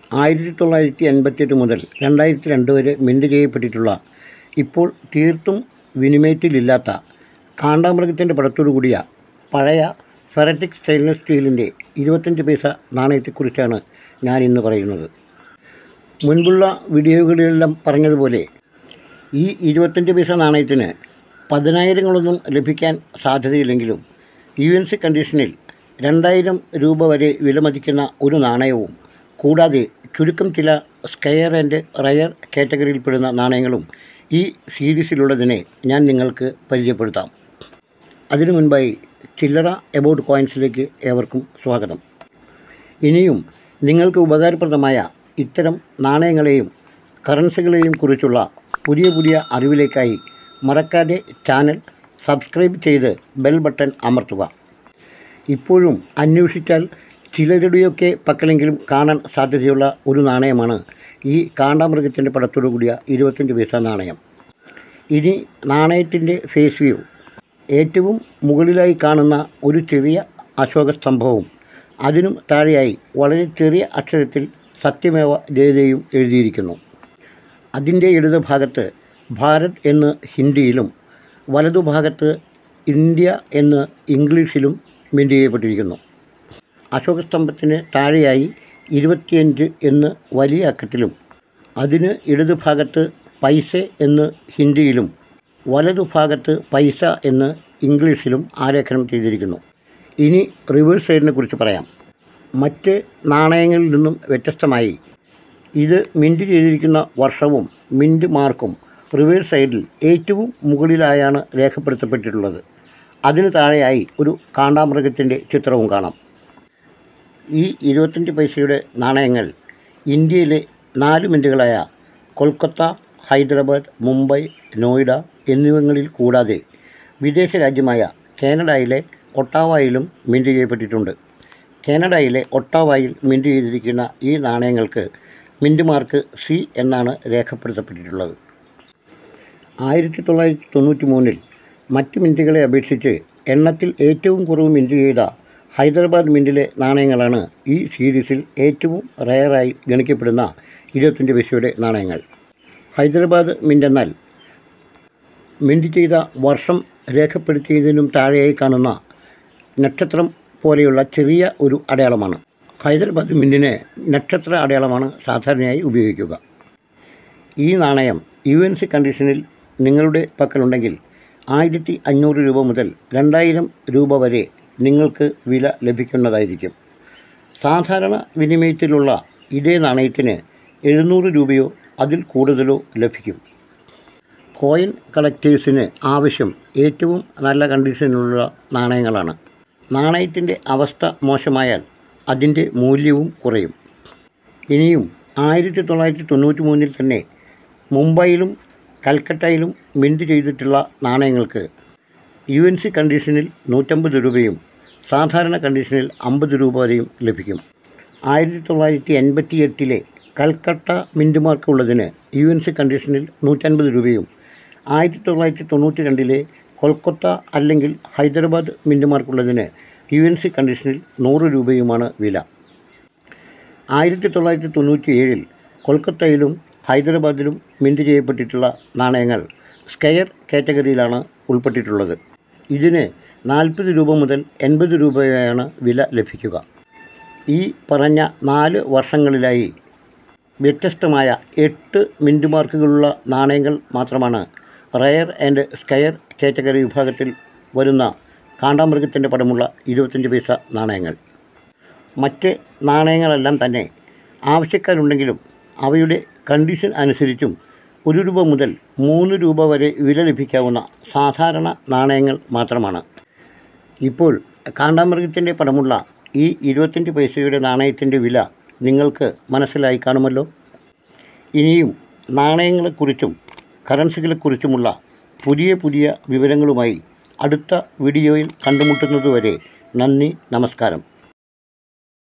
ആയിരത്തി തൊള്ളായിരത്തി എൺപത്തിയെട്ട് മുതൽ രണ്ടായിരത്തി രണ്ട് വരെ മിൻറ്റ് ചെയ്യപ്പെട്ടിട്ടുള്ള ഇപ്പോൾ തീർത്തും വിനിമയത്തിലില്ലാത്ത കാണ്ടാമൃഗത്തിൻ്റെ പടത്തോടു കൂടിയ പഴയ ഫെററ്റിക് സ്റ്റെയിൻലെസ് സ്റ്റീലിൻ്റെ ഇരുപത്തഞ്ച് പൈസ നാണയത്തെക്കുറിച്ചാണ് ഞാൻ ഇന്ന് പറയുന്നത് മുൻപുള്ള വീഡിയോകളിലെല്ലാം പറഞ്ഞതുപോലെ ഈ ഇരുപത്തഞ്ച് പൈസ നാണയത്തിന് പതിനായിരങ്ങളൊന്നും ലഭിക്കാൻ സാധ്യതയില്ലെങ്കിലും യു എൻ സി കണ്ടീഷനിൽ രണ്ടായിരം രൂപ വരെ വിലമതിക്കുന്ന ഒരു നാണയവും കൂടാതെ ചുരുക്കം ചില സ്കെയർ ആൻഡ് റയർ കാറ്റഗറിയിൽപ്പെടുന്ന നാണയങ്ങളും ഈ സീരീസിലുള്ളതിനെ ഞാൻ നിങ്ങൾക്ക് പരിചയപ്പെടുത്താം അതിനു മുൻപായി ചില്ലറ എബൌട്ട് കോയിൻസിലേക്ക് ഏവർക്കും സ്വാഗതം ഇനിയും നിങ്ങൾക്ക് ഉപകാരപ്രദമായ ഇത്തരം നാണയങ്ങളെയും കറൻസികളെയും കുറിച്ചുള്ള പുതിയ പുതിയ അറിവിലേക്കായി മറക്കാതെ ചാനൽ സബ്സ്ക്രൈബ് ചെയ്ത് ബെൽ ബട്ടൺ അമർത്തുക ഇപ്പോഴും അന്വേഷിച്ചാൽ ചിലരുടെയൊക്കെ പക്കലെങ്കിലും കാണാൻ സാധ്യതയുള്ള ഒരു നാണയമാണ് ഈ കാണ്ടാമൃഗത്തിൻ്റെ പടത്തോടു കൂടിയ ഇരുപത്തഞ്ച് പൈസ നാണയം ഇനി നാണയത്തിൻ്റെ ഫേസ് വ്യൂ ഏറ്റവും മുകളിലായി കാണുന്ന ഒരു ചെറിയ അശോക സ്തംഭവും അതിനും താഴെയായി വളരെ ചെറിയ അക്ഷരത്തിൽ സത്യമേവ ജയതയും എഴുതിയിരിക്കുന്നു അതിൻ്റെ ഇടതുഭാഗത്ത് ഭാരത് എന്ന് ഹിന്ദിയിലും വലതുഭാഗത്ത് ഇന്ത്യ എന്ന് ഇംഗ്ലീഷിലും മിൻറ്റ് ചെയ്യപ്പെട്ടിരിക്കുന്നു അശോകസ്തംഭത്തിന് താഴെയായി ഇരുപത്തിയഞ്ച് എന്ന് വലിയ അക്കത്തിലും അതിന് ഇടതുഭാഗത്ത് പൈസ എന്ന് ഹിന്ദിയിലും വലതുഭാഗത്ത് പൈസ എന്ന് ഇംഗ്ലീഷിലും ആലേഖനം ചെയ്തിരിക്കുന്നു ഇനി റിവേഴ്സ് സൈഡിനെ കുറിച്ച് പറയാം മറ്റ് നാണയങ്ങളിൽ നിന്നും വ്യത്യസ്തമായി ഇത് മിൻറ്റ് ചെയ്തിരിക്കുന്ന വർഷവും മിൻറ്റ് മാർക്കും റിവേഴ്സ് സൈഡിൽ ഏറ്റവും മുകളിലായാണ് രേഖപ്പെടുത്തപ്പെട്ടിട്ടുള്ളത് അതിന് താഴെയായി ഒരു കാണ്ടാമൃഗത്തിൻ്റെ ചിത്രവും കാണാം ഈ ഇരുപത്തഞ്ച് പൈസയുടെ നാണയങ്ങൾ ഇന്ത്യയിലെ നാല് മിൻറ്റുകളായ കൊൽക്കത്ത ഹൈദരാബാദ് മുംബൈ നോയിഡ എന്നിവിടങ്ങളിൽ കൂടാതെ വിദേശ രാജ്യമായ കാനഡയിലെ ഒട്ടാവയിലും മിൻറ്റ് ചെയ്യപ്പെട്ടിട്ടുണ്ട് കാനഡയിലെ ഒട്ടാവയിൽ മിൻറ്റ് ചെയ്തിരിക്കുന്ന ഈ നാണയങ്ങൾക്ക് മിൻറ്റ് മാർക്ക് സി എന്നാണ് രേഖപ്പെടുത്തപ്പെട്ടിട്ടുള്ളത് ആയിരത്തി തൊള്ളായിരത്തി തൊണ്ണൂറ്റി മൂന്നിൽ മറ്റ് മിൻറ്റുകളെ അപേക്ഷിച്ച് എണ്ണത്തിൽ ഏറ്റവും കുറവ് മിൻറ്റ് ചെയ്ത ഹൈദരാബാദ് മിൻറ്റിലെ നാണയങ്ങളാണ് ഈ സീരീസിൽ ഏറ്റവും റയറായി ഗണിക്കപ്പെടുന്ന ഇരുപത്തഞ്ച് പൈസയുടെ നാണയങ്ങൾ ഹൈദരാബാദ് മിൻറ്റ് എന്നാൽ മിൻറ്റ് ചെയ്ത വർഷം രേഖപ്പെടുത്തിയതിനും താഴെയായി കാണുന്ന നക്ഷത്രം പോലെയുള്ള ചെറിയ ഒരു അടയാളമാണ് ഹൈദരാബാദ് മിൻറ്റിന് നക്ഷത്ര അടയാളമാണ് സാധാരണയായി ഉപയോഗിക്കുക ഈ നാണയം യു എൻ സി കണ്ടീഷനിൽ നിങ്ങളുടെ പക്കലുണ്ടെങ്കിൽ ആയിരത്തി അഞ്ഞൂറ് രൂപ മുതൽ രണ്ടായിരം രൂപ വരെ നിങ്ങൾക്ക് വില ലഭിക്കുന്നതായിരിക്കും സാധാരണ വിനിമയത്തിലുള്ള ഇതേ നാണയത്തിന് എഴുന്നൂറ് രൂപയോ അതിൽ കൂടുതലോ ലഭിക്കും കോയിൻ കളക്ടേഴ്സിന് ആവശ്യം ഏറ്റവും നല്ല കണ്ടീഷനിലുള്ള നാണയങ്ങളാണ് നാണയത്തിൻ്റെ അവസ്ഥ മോശമായാൽ അതിൻ്റെ മൂല്യവും കുറയും ഇനിയും ആയിരത്തി തൊള്ളായിരത്തി തൊണ്ണൂറ്റി മൂന്നിൽ തന്നെ മുംബൈയിലും കൽക്കട്ടയിലും മിൻറ്റ് ചെയ്തിട്ടുള്ള നാണയങ്ങൾക്ക് യു എൻ സി കണ്ടീഷനിൽ നൂറ്റമ്പത് രൂപയും സാധാരണ കണ്ടീഷനിൽ അമ്പത് രൂപ വരെയും ലഭിക്കും ആയിരത്തി തൊള്ളായിരത്തി എൺപത്തി എട്ടിലെ കൽക്കട്ട മിൻറ്റ് മാർക്ക് ഉള്ളതിന് യു എൻ സി കണ്ടീഷനിൽ നൂറ്റൻപത് രൂപയും ആയിരത്തി തൊള്ളായിരത്തി തൊണ്ണൂറ്റി രണ്ടിലെ കൊൽക്കത്ത അല്ലെങ്കിൽ ഹൈദരാബാദ് മിൻറ്റ് മാർക്കുള്ളതിന് യു എൻ സി കണ്ടീഷനിൽ നൂറ് രൂപയുമാണ് വില ആയിരത്തി തൊള്ളായിരത്തി തൊണ്ണൂറ്റി ഏഴിൽ കൊൽക്കത്തയിലും ഹൈദരാബാദിലും മിൻറ്റ് ചെയ്യപ്പെട്ടിട്ടുള്ള നാണയങ്ങൾ സ്കെയർ കാറ്റഗറിയിലാണ് ഉൾപ്പെട്ടിട്ടുള്ളത് ഇതിന് നാൽപ്പത് രൂപ മുതൽ എൺപത് രൂപയാണ് വില ലഭിക്കുക ഈ പറഞ്ഞ നാല് വർഷങ്ങളിലായി വ്യത്യസ്തമായ എട്ട് മിൻറ്റ് മാർക്കുകളുള്ള നാണയങ്ങൾ മാത്രമാണ് റയർ ആൻഡ് സ്കയർ കാറ്റഗറി വിഭാഗത്തിൽ വരുന്ന കാണ്ടാമൃഗത്തിൻ്റെ പടമുള്ള ഇരുപത്തഞ്ച് പൈസ നാണയങ്ങൾ മറ്റ് നാണയങ്ങളെല്ലാം തന്നെ ആവശ്യക്കാരുണ്ടെങ്കിലും അവയുടെ കണ്ടീഷൻ അനുസരിച്ചും ഒരു രൂപ മുതൽ മൂന്ന് രൂപ വരെ വില ലഭിക്കാവുന്ന സാധാരണ നാണയങ്ങൾ മാത്രമാണ് ഇപ്പോൾ കാണ്ടാമൃഗത്തിൻ്റെ പടമുള്ള ഈ ഇരുപത്തഞ്ച് പൈസയുടെ നാണയത്തിൻ്റെ വില നിങ്ങൾക്ക് മനസ്സിലായി കാണുമല്ലോ ഇനിയും നാണയങ്ങളെക്കുറിച്ചും കറൻസികളെക്കുറിച്ചുമുള്ള പുതിയ പുതിയ വിവരങ്ങളുമായി അടുത്ത വീഡിയോയിൽ കണ്ടുമുട്ടുന്നതുവരെ നന്ദി നമസ്കാരം